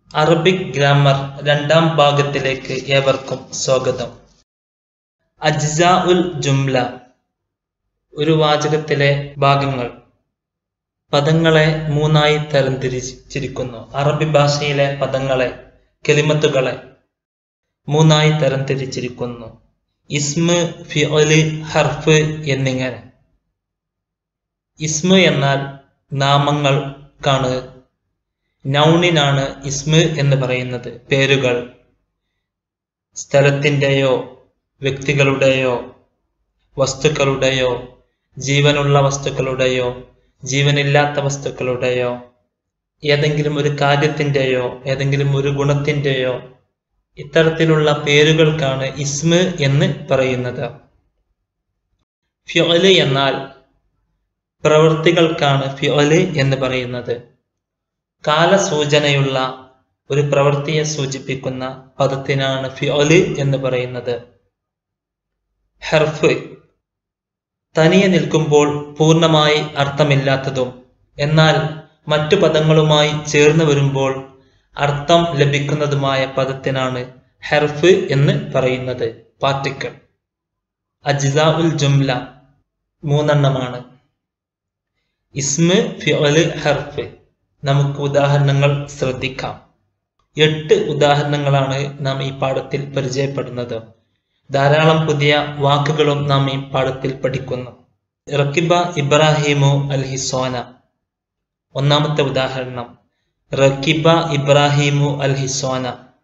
Arabic grammar രണ്ടാം ഭാഗത്തിലേക്ക് ഏവർക്കും സ്വാഗതം അജ്സാ ഉൽ ജുംല ഒരു വാചകത്തിലെ ഭാഗങ്ങൾ പദങ്ങളെ മൂന്നായി തരംതിരിച്ചിരിക്കുന്നു അറബി ഭാഷയിലെ പദങ്ങളെ കെലിമത്തുകളെ മൂന്നായി തരംതിരിച്ചിരിക്കുന്നു ഇസ്മ് ഫിഒല് ഹർഫ് എന്നിങ്ങനെ ഇസ്മ് എന്നാൽ നാമങ്ങൾക്കാണ് നൗണിനാണ് ഇസ്മ് എന്ന് പറയുന്നത് പേരുകൾ സ്ഥലത്തിൻ്റെയോ വ്യക്തികളുടെയോ വസ്തുക്കളുടെയോ ജീവനുള്ള വസ്തുക്കളുടെയോ ജീവനില്ലാത്ത വസ്തുക്കളുടെയോ ഏതെങ്കിലും ഒരു കാര്യത്തിൻ്റെയോ ഏതെങ്കിലും ഒരു ഗുണത്തിൻ്റെയോ ഇത്തരത്തിലുള്ള പേരുകൾക്കാണ് ഇസ്മ് എന്ന് പറയുന്നത് ഫ്യോല് എന്നാൽ പ്രവൃത്തികൾക്കാണ് ഫ്യോല് എന്ന് പറയുന്നത് കാലസൂചനയുള്ള ഒരു പ്രവൃത്തിയെ സൂചിപ്പിക്കുന്ന പദത്തിനാണ് ഫ്യോല് എന്ന് പറയുന്നത് ഹെർഫ് തനിയെ നിൽക്കുമ്പോൾ പൂർണ്ണമായി അർത്ഥമില്ലാത്തതും എന്നാൽ മറ്റു പദങ്ങളുമായി ചേർന്ന് വരുമ്പോൾ അർത്ഥം ലഭിക്കുന്നതുമായ പദത്തിനാണ് ഹെർഫ് എന്ന് പറയുന്നത് പാർട്ടിക്കിൾ അജ്സ ഉൽ ജുംല മൂന്നെണ്ണമാണ് ഇസ്മ് ഫിഒല് ഹെർഫ് നമുക്ക് ഉദാഹരണങ്ങൾ ശ്രദ്ധിക്കാം എട്ട് ഉദാഹരണങ്ങളാണ് നാം ഈ പാഠത്തിൽ പരിചയപ്പെടുന്നത് ധാരാളം പുതിയ വാക്കുകളും നാം ഈ പാഠത്തിൽ പഠിക്കുന്നു റക്കിബ ഇബ്രാഹിമു അൽ ഹിസോന ഒന്നാമത്തെ ഉദാഹരണം റക്കിബ ഇബ്രാഹിമു അൽ ഹിസോന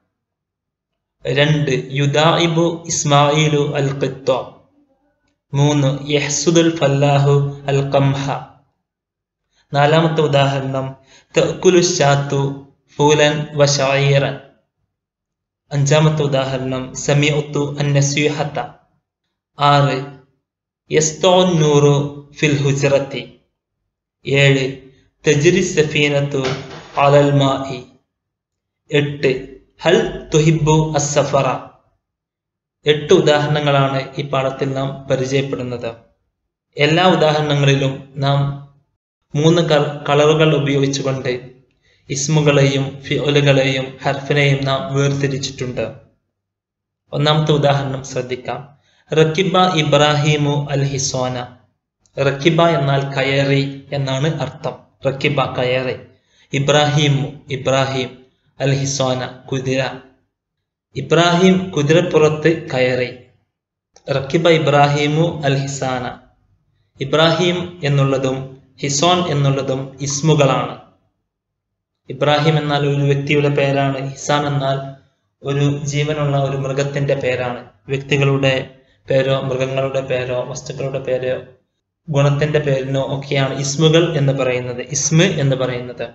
രണ്ട് യുദായിബു ഇസ്മായിലു അൽ ഖിത്വ മൂന്ന് യഹ്സുദുൽ ഫല്ലാഹു അൽ കംഹ നാലാമത്തെ ഉദാഹരണം തഅക്കുലു ഷാത്തു ഫൂലൻ വശായിറൻ അഞ്ചാമത്തെ ഉദാഹരണം സമിഉത്തു അന്നസ്യൂഹത്ത ആറ് യസ്തോൻ നൂറു ഫിൽ ഹുജറത്തി ഏഴ് തജ്രി സഫീനത്തു അലൽ മായി എട്ട് ഹൽ തുഹിബു അസഫറ എട്ട് ഉദാഹരണങ്ങളാണ് ഈ പാഠത്തിൽ നാം പരിചയപ്പെടുന്നത് എല്ലാ ഉദാഹരണങ്ങളിലും നാം മൂന്ന് കളറുകൾ ഉപയോഗിച്ചുകൊണ്ട് ഇസ്മുകളെയും ഫിഒലുകളെയും ഹർഫിനെയും നാം വേർതിരിച്ചിട്ടുണ്ട് ഒന്നാമത്തെ ഉദാഹരണം ശ്രദ്ധിക്കാം റക്കിബ ഇബ്രാഹിമു അൽ ഹിസോന റക്കിബ എന്നാൽ കയറി എന്നാണ് അർത്ഥം റക്കിബ കയറി ഇബ്രാഹിമു ഇബ്രാഹിം അൽ ഹിസോന കുതിര ഇബ്രാഹിം കുതിരപ്പുറത്ത് കയറി റക്കിബ ഇബ്രാഹിമു അൽ ഹിസാന ഇബ്രാഹിം എന്നുള്ളതും ഹിസോൻ എന്നുള്ളതും ഇസ്മുകളാണ് ഇബ്രാഹിം എന്നാൽ ഒരു വ്യക്തിയുടെ പേരാണ് ഹിസാൻ എന്നാൽ ഒരു ജീവനുള്ള ഒരു മൃഗത്തിന്റെ പേരാണ് വ്യക്തികളുടെ പേരോ മൃഗങ്ങളുടെ പേരോ വസ്തുക്കളുടെ പേരോ ഗുണത്തിന്റെ പേരിനോ ഒക്കെയാണ് ഇസ്മുകൾ എന്ന് പറയുന്നത് ഇസ്മ് എന്ന് പറയുന്നത്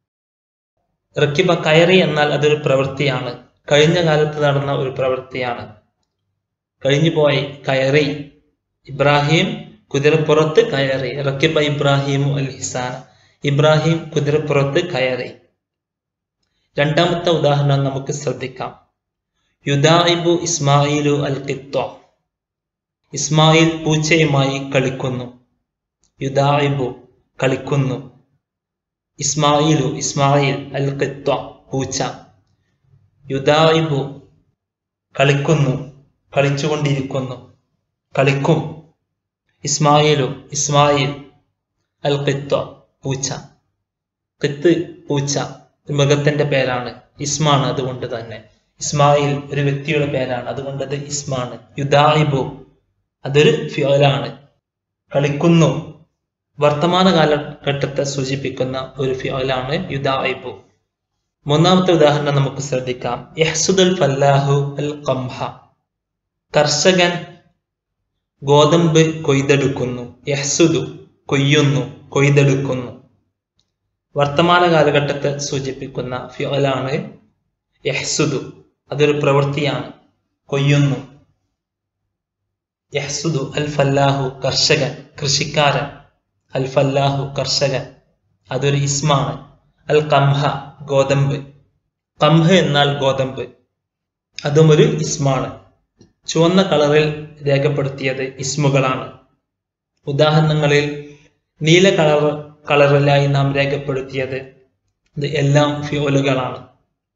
റക്കിബ കയറി എന്നാൽ അതൊരു പ്രവൃത്തിയാണ് കഴിഞ്ഞ കാലത്ത് നടന്ന ഒരു പ്രവൃത്തിയാണ് കഴിഞ്ഞു പോയി കയറി ഇബ്രാഹിം കുതിരപ്പുറത്ത് കയറി റക്കിബ ഇബ്രാഹിമു അൽ ഹിസാൻ ഇബ്രാഹിം കുതിരപ്പുറത്ത് കയറി രണ്ടാമത്തെ ഉദാഹരണം നമുക്ക് ശ്രദ്ധിക്കാം യുദായിബു ഇസ്മായിലു അൽ ഖിത്വ ഇസ്മായിൽ പൂച്ചയുമായി കളിക്കുന്നു യുദായിബു കളിക്കുന്നു ഇസ്മായിലു ഇസ്മായിൽ അൽ ഖിത്വ പൂച്ച യുദായിബു കളിക്കുന്നു കളിച്ചുകൊണ്ടിരിക്കുന്നു കളിക്കും ഇസ്മായിലു ഇസ്മായിൽ അൽ ഖിത്വ പൂച്ച ഖിത്ത് പൂച്ച മൃഗത്തിന്റെ പേരാണ് ഇസ്മാണ് അതുകൊണ്ട് തന്നെ ഇസ്മായിൽ ഒരു വ്യക്തിയുടെ പേരാണ് അതുകൊണ്ട് അത് ഇസ്മാണ് യുദായിബു അതൊരു ഫ്യോലാണ് കളിക്കുന്നു വർത്തമാന കാലഘട്ടത്തെ സൂചിപ്പിക്കുന്ന ഒരു ഫ്യോലാണ് യുദായിബു മൂന്നാമത്തെ ഉദാഹരണം നമുക്ക് ശ്രദ്ധിക്കാം യഹ്സുദുൽ ഫല്ലാഹു അൽ കംഹ കർഷകൻ ഗോതമ്പ് കൊയ്തെടുക്കുന്നു യഹ്സുദു കൊയ്യുന്നു കൊയ്തെടുക്കുന്നു വർത്തമാന കാലഘട്ടത്തെ സൂചിപ്പിക്കുന്ന ഫ്യോലാണ് യഹ്സുദു അതൊരു പ്രവൃത്തിയാണ് കൊയ്യുന്നു യഹ്സുദു അൽ ഫല്ലാഹു കർഷകൻ കൃഷിക്കാരൻ അൽ ഫല്ലാഹു കർഷകൻ അതൊരു ഇസ്മാണ് അൽ കംഹ ഗോതമ്പ് കംഹ് എന്നാൽ ഗോതമ്പ് അതും ഒരു ഇസ്മാണ് ചുവന്ന കളറിൽ രേഖപ്പെടുത്തിയത് ഇസ്മുകളാണ് ഉദാഹരണങ്ങളിൽ നീല കളർ കളറിലായി നാം രേഖപ്പെടുത്തിയത് ഇത് എല്ലാം ഫ്യൂലുകളാണ്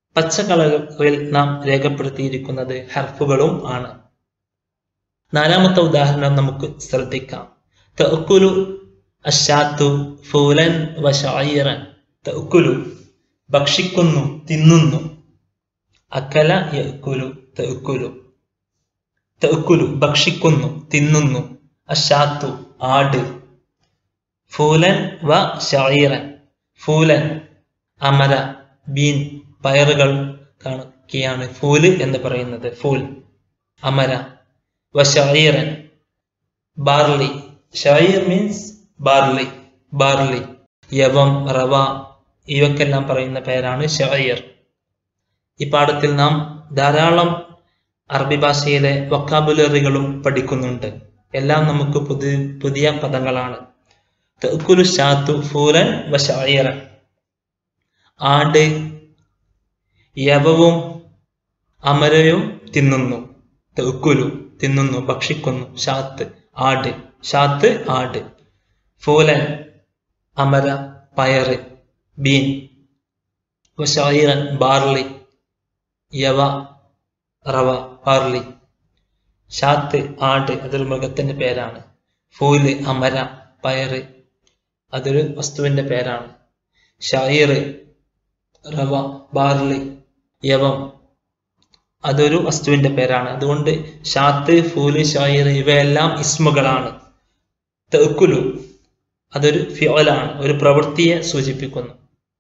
പച്ച കളറിൽ നാം രേഖപ്പെടുത്തിയിരിക്കുന്നത് ഹർഫുകളും ആണ് നാലാമത്തെ ഉദാഹരണം നമുക്ക് ശ്രദ്ധിക്കാം തഅക്കുലു അഷാത്തു ഫൂലൻ വശായിറൻ തഅക്കുലു ഭക്ഷിക്കുന്നു തിന്നുന്നു അക്കല യഅക്കുലു തഅക്കുലു തഅക്കുലു ഭക്ഷിക്കുന്നു തിന്നുന്നു അഷാത്തു ആട് ഫൂലൻ വ ഷായിറൻ ഫൂലൻ അമര ബീൻ പയറുകൾ കണക്കിയാണ് ഫൂല് എന്ന് പറയുന്നത് ഫൂൽ അമര വ ഷായിറൻ ബാർലി ഷായിർ മീൻസ് ബാർലി ബാർലി യവം റവ ഇവക്കെല്ലാം പറയുന്ന പേരാണ് ഷായിർ ഈ പാഠത്തിൽ നാം ധാരാളം അറബി ഭാഷയിലെ വൊക്കാബുലറികളും പഠിക്കുന്നുണ്ട് എല്ലാം നമുക്ക് പുതിയ പുതിയ പദങ്ങളാണ് തഅക്കുലു ഷാത്തു ഫൂലൻ വശായിറൻ ആട് യവവും അമരയും തിന്നുന്നു തഅക്കുലു തിന്നുന്നു ഭക്ഷിക്കുന്നു ഷാത്ത് ആട് ഷാത്ത് ആട് ഫൂലൻ അമര പയറ് ബീൻ വശായിറൻ ബാർലി യവ റവ ബാർലി ഷാത്ത് ആട് അതൊരു മൃഗത്തിന്റെ പേരാണ് ഫൂല് അമര പയറ് അതൊരു വസ്തുവിന്റെ പേരാണ് ഷായിർ റവ ബാർലി യവം അതൊരു വസ്തുവിന്റെ പേരാണ് അതുകൊണ്ട് ഷാത്ത് ഫൂല് ഷായിർ ഇവയെല്ലാം ഇസ്മുകളാണ് തെക്കുലു അതൊരു ഫിയോലാണ് ഒരു പ്രവൃത്തിയെ സൂചിപ്പിക്കുന്നു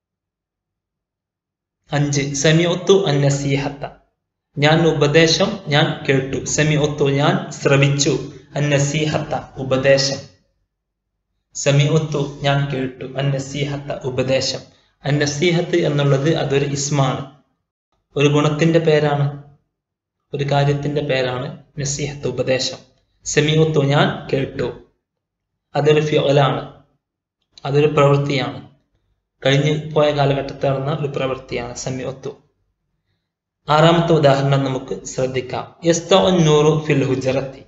അഞ്ച് സെമിയൊത്തു അന്നസീഹത്ത ഞാൻ ഉപദേശം ഞാൻ കേട്ടു സെമിയൊത്തു ഞാൻ ശ്രവിച്ചു അന്നസീഹത്ത ഉപദേശം സെമിയൊത്തു ഞാൻ കേട്ടു അന്നസീഹത്ത ഉപദേശം അന്നസീഹത്ത് എന്നുള്ളത് അതൊരു ഇസ്മാണ് ഒരു ഗുണത്തിന്റെ പേരാണ് ഒരു കാര്യത്തിന്റെ പേരാണ് നസീഹത്ത് ഉപദേശം സെമിയൊത്തു ഞാൻ കേട്ടു അതൊരു ഫിയോലാണ് അതൊരു പ്രവൃത്തിയാണ് കഴിഞ്ഞു പോയ കാലഘട്ടത്തിൽ നടന്ന ഒരു പ്രവൃത്തിയാണ് സമീപത്തു ആറാമത്തെ ഉദാഹരണം നമുക്ക് ശ്രദ്ധിക്കാം യസ്തൂറു ഫിൽ ഹുജറത്തി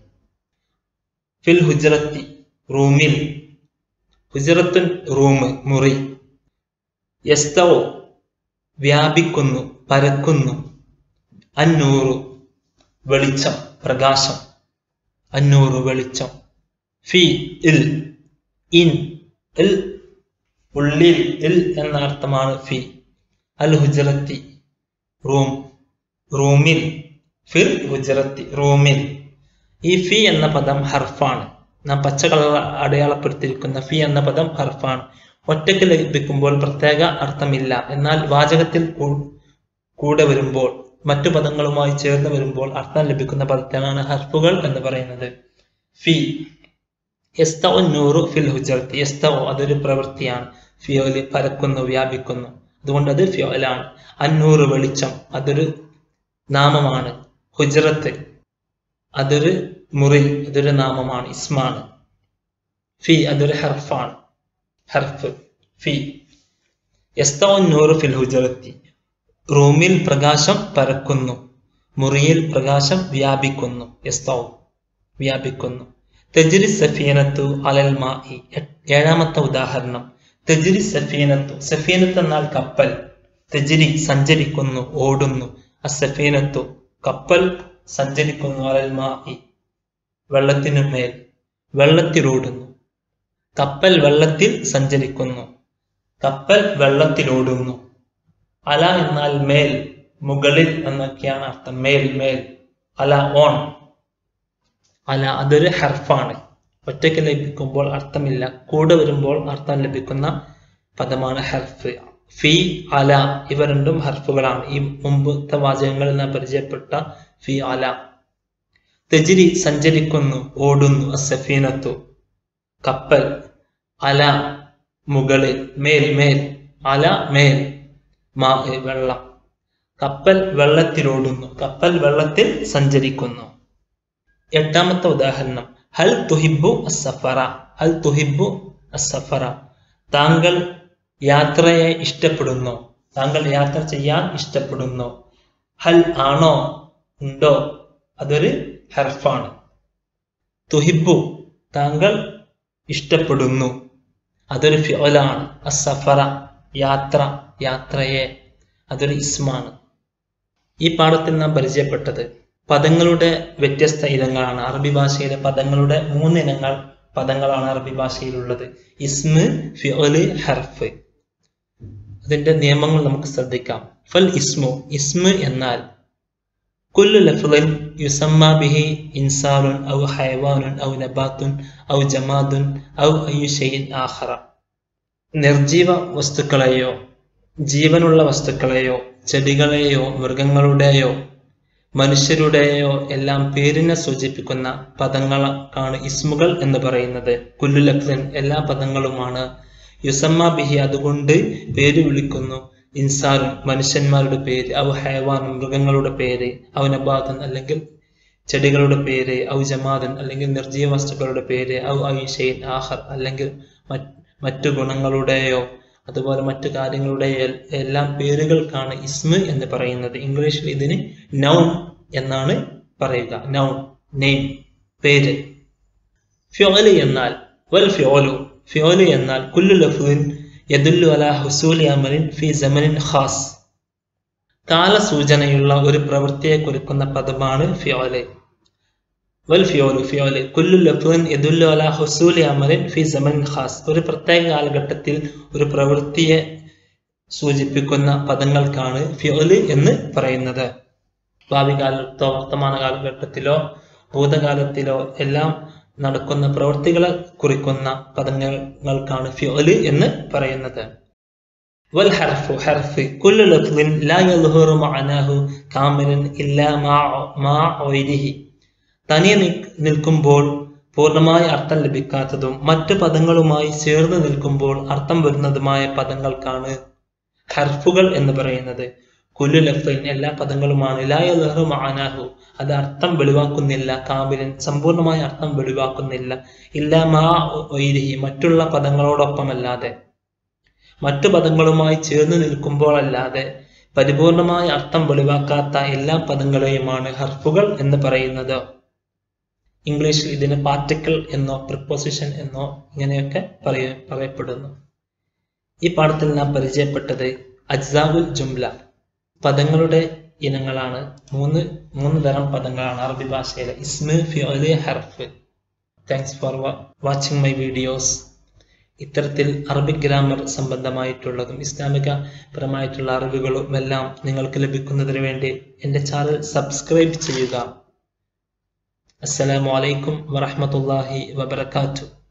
ഫിൽ ഹുജറത്തി റൂമിൽ ഹുജറത്തുൻ റൂം മുറി യസ്തോ വ്യാപിക്കുന്നു പരക്കുന്നു അന്നൂറു വെളിച്ചം പ്രകാശം അന്നൂറു വെളിച്ചം ഫി ഇൽ ഇൻ ഇൽ ഉള്ളിൽ ഇൽ എന്ന അർത്ഥമാണ് ഫി അൽ ഹുജറത്തി റൂം റൂമിൽ ഫിൽ ഹുജറത്തി റൂമിൽ ഈ ഫി എന്ന പദം ഹർഫാണ് നാം പച്ച കളർ അടയാളപ്പെടുത്തിയിരിക്കുന്ന ഫി എന്ന പദം ഹർഫാണ് ഒറ്റയ്ക്ക് ലഭിക്കുമ്പോൾ പ്രത്യേക അർത്ഥമില്ല എന്നാൽ വാചകത്തിൽ കൂടെ വരുമ്പോൾ മറ്റു പദങ്ങളുമായി ചേർന്ന് വരുമ്പോൾ അർത്ഥം ലഭിക്കുന്ന പദത്തിനാണ് ഹർഫുകൾ എന്ന് പറയുന്നത് ഫി യസ്തോ നൂറു ഫിൽ ഹുജറത്ത് യസ്തോ അതൊരു പ്രവൃത്തിയാണ് ഫിയോല് പരക്കുന്നു വ്യാപിക്കുന്നു അതുകൊണ്ട് അത് ഫിയോലാണ് അന്നൂറ് വെളിച്ചം അതൊരു നാമമാണ് ഹുജറത്ത് അതൊരു മുറി അതൊരു നാമമാണ് ഇസ്മാണ് ഫി അതൊരു ഹർഫാണ് ഹർഫ് ഫി യസ്തോ നൂറ് ഫിൽ ഹുജറത്തി റൂമിൽ പ്രകാശം പരക്കുന്നു മുറിയിൽ പ്രകാശം വ്യാപിക്കുന്നു യസ്തോ വ്യാപിക്കുന്നു തെജിരി സഫീനത്തു അലൽ മായി ഏഴാമത്തെ ഉദാഹരണം തെജിരി സഫീനത്തു സഫീനത്ത് എന്നാൽ കപ്പൽ തെജിരി സഞ്ചരിക്കുന്നു ഓടുന്നു അസഫീനത്തു കപ്പൽ സഞ്ചരിക്കുന്നു അലൽ മായി വെള്ളത്തിനു മേൽ വെള്ളത്തിലോടുന്നു കപ്പൽ വെള്ളത്തിൽ സഞ്ചരിക്കുന്നു കപ്പൽ വെള്ളത്തിലോടുന്നു അല എന്നാൽ മേൽ മുകളിൽ എന്നൊക്കെയാണ് അർത്ഥം മേൽ മേൽ അല ഓൺ അല അതൊരു ഹർഫാണ് ഒറ്റയ്ക്ക് ലഭിക്കുമ്പോൾ അർത്ഥമില്ല കൂടെ വരുമ്പോൾ അർത്ഥം ലഭിക്കുന്ന പദമാണ് ഹർഫ് ഫി അല ഇവ രണ്ടും ഹർഫുകളാണ് ഈ മുമ്പത്തെ വാചകങ്ങളിൽ നാം പരിചയപ്പെട്ട ഫി അല തെജിരി സഞ്ചരിക്കുന്നു ഓടുന്നു അസഫീനത്തു കപ്പൽ അല മുകളിൽ മേൽ മേൽ അല മേൽ മാ വെള്ളം കപ്പൽ വെള്ളത്തിലോടുന്നു കപ്പൽ വെള്ളത്തിൽ സഞ്ചരിക്കുന്നു എട്ടാമത്തെ ഉദാഹരണം ഹൽ തുഹിബു അസഫറ ഹൽ തുഹിബു അസഫറ താങ്കൾ യാത്രയെ ഇഷ്ടപ്പെടുന്നു താങ്കൾ യാത്ര ചെയ്യാൻ ഇഷ്ടപ്പെടുന്നു ഹൽ ആണോ ഉണ്ടോ അതൊരു ഹർഫാണ് തുഹിബു താങ്കൾ ഇഷ്ടപ്പെടുന്നു അതൊരു ഫിഒലാണ് അസഫറ യാത്ര യാത്രയെ അതൊരു ഇസ്മാണ് ഈ പാഠത്തിൽ നാം പരിചയപ്പെട്ടത് പദങ്ങളുടെ വ്യത്യസ്ത ഇനങ്ങളാണ് അറബി ഭാഷയിലെ പദങ്ങളുടെ മൂന്ന് ഇനങ്ങൾ പദങ്ങളാണ് അറബി ഭാഷയിലുള്ളത് ഇസ്മ് ഫിഒല് ഹർഫ് അതിന്റെ നിയമങ്ങൾ നമുക്ക് ശ്രദ്ധിക്കാം ഫൽ ഇസ്മു ഇസ്മ് എന്നാൽ കുല്ലു ലഫ്ളിൻ യുസമ്മ ബിഹി ഇൻസാനുൻ ഔ ഹൈവാനുൻ ഔ നബാത്തുൻ ഔ ജമാദുൻ ഔ അയ്യു ഷൈൻ ആഖറ നിർജീവ വസ്തുക്കളെയോ ജീവനുള്ള വസ്തുക്കളെയോ ചെടികളെയോ മൃഗങ്ങളുടെയോ മനുഷ്യരുടെയോ എല്ലാം പേരിനെ സൂചിപ്പിക്കുന്ന പദങ്ങളാണ് ഇസ്മുകൾ എന്ന് പറയുന്നത് കുല്ലു ലഫ്ലിൻ എല്ലാ പദങ്ങളുമാണ് യുസമ്മ ബിഹി അതുകൊണ്ട് പേര് വിളിക്കുന്നു ഇൻസാൻ മനുഷ്യന്മാരുടെ പേര് ഔ ഹൈവാൻ മൃഗങ്ങളുടെ പേര് ഔ നബാദൻ അല്ലെങ്കിൽ ചെടികളുടെ പേര് ഔ ജമാദൻ അല്ലെങ്കിൽ നിർജീവ വസ്തുക്കളുടെ പേര് ഔ ഐഷൈൻ ആഹർ അല്ലെങ്കിൽ മറ്റു ഗുണങ്ങളുടെയോ അതുപോലെ മറ്റു കാര്യങ്ങളുടെയോ എല്ലാം പേരുകൾക്കാണ് ഇസ്മ് എന്ന് പറയുന്നത് ഇംഗ്ലീഷിൽ ഇതിന് നൗൺ എന്നാണ് പറയുക നൗൺ നെയിം പേര് ഫ്യോല് എന്നാൽ വൽ ഫ്യോലു ഫ്യോല് എന്നാൽ കുല്ലു ലഫുവിൻ യദുല്ലു അല ഹുസൂലി അമലിൻ ഫി ജമനിൻ ഖാസ് കാലസൂചനയുള്ള ഒരു പ്രവൃത്തിയെ കുറിക്കുന്ന പദമാണ് ഫ്യോല് വൽ ഫ്യോലു ഫ്യോല് കുല്ലു ലഫുവിൻ യദുല്ലു അല ഹുസൂലി അമലിൻ ഫി ജമനിൻ ഖാസ് ഒരു പ്രത്യേക കാലഘട്ടത്തിൽ ഒരു പ്രവൃത്തിയെ സൂചിപ്പിക്കുന്ന പദങ്ങൾക്കാണ് ഫ്യോല് എന്ന് പറയുന്നത് ഭാവി കാലത്തോ വർത്തമാന കാലഘട്ടത്തിലോ ഭൂതകാലത്തിലോ എല്ലാം നടക്കുന്ന പ്രവൃത്തികളെ കുറിക്കുന്ന പദങ്ങൾക്കാണ് ഫ്യോല് എന്ന് പറയുന്നത് വൽ ഹർഫു ഹർഫ് കുല്ലു ലഫ്ലിൻ ലാ യദ്ഹുറു മഅനാഹു കാമിലൻ ഇല്ലാ മാ മാ ഒയ്രിഹി തനിയെ നിൽക്കുമ്പോൾ പൂർണ്ണമായ അർത്ഥം ലഭിക്കാത്തതും മറ്റു പദങ്ങളുമായി ചേർന്ന് നിൽക്കുമ്പോൾ അർത്ഥം വരുന്നതുമായ പദങ്ങൾക്കാണ് ഹർഫുകൾ എന്ന് പറയുന്നത് കുല്ലു ലഫ്ലിൻ എല്ലാ പദങ്ങളുമാണ് ലാ യദ്ഹുറു മഅനാഹു അത് അർത്ഥം വെളിവാക്കുന്നില്ല കാമിലൻ സമ്പൂർണമായ അർത്ഥം വെളിവാക്കുന്നില്ല ഇല്ല മാ ഒയിരിഹി മറ്റുള്ള പദങ്ങളോടൊപ്പമല്ലാതെ മറ്റു പദങ്ങളുമായി ചേർന്ന് നിൽക്കുമ്പോൾ അല്ലാതെ പരിപൂർണമായ അർത്ഥം വെളിവാക്കാത്ത എല്ലാ പദങ്ങളെയുമാണ് ഹർഫുകൾ എന്ന് പറയുന്നത് ഇംഗ്ലീഷിൽ ഇതിന് പാർട്ടിക്കിൾ എന്നോ പ്രിപ്പോസിഷൻ എന്നോ ഇങ്ങനെയൊക്കെ പറയ പറയപ്പെടുന്നു ഈ പാഠത്തിൽ നാം പരിചയപ്പെട്ടത് അജ്സാവുൽ ജുംല പദങ്ങളുടെ ഇനങ്ങളാണ് മൂന്ന് മൂന്ന് തരം പദങ്ങളാണ് അറബി ഭാഷയിലെ ഇസ്മ് ഫിയോല് ഹർഫ് thanks for watching my videos ഇത്തരത്തിൽ അറബിക് ഗ്രാമർ സംബന്ധമായിട്ടുള്ളതും ഇസ്ലാമിക പരമായിട്ടുള്ള അറിവുകളും എല്ലാം നിങ്ങൾക്ക് ലഭിക്കുന്നതിന് വേണ്ടി എൻ്റെ ചാനൽ സബ്സ്ക്രൈബ് ചെയ്യുക അസ്സലാമു അലൈക്കും വറഹമത്തല്ലാഹി വബർക്കാത്തു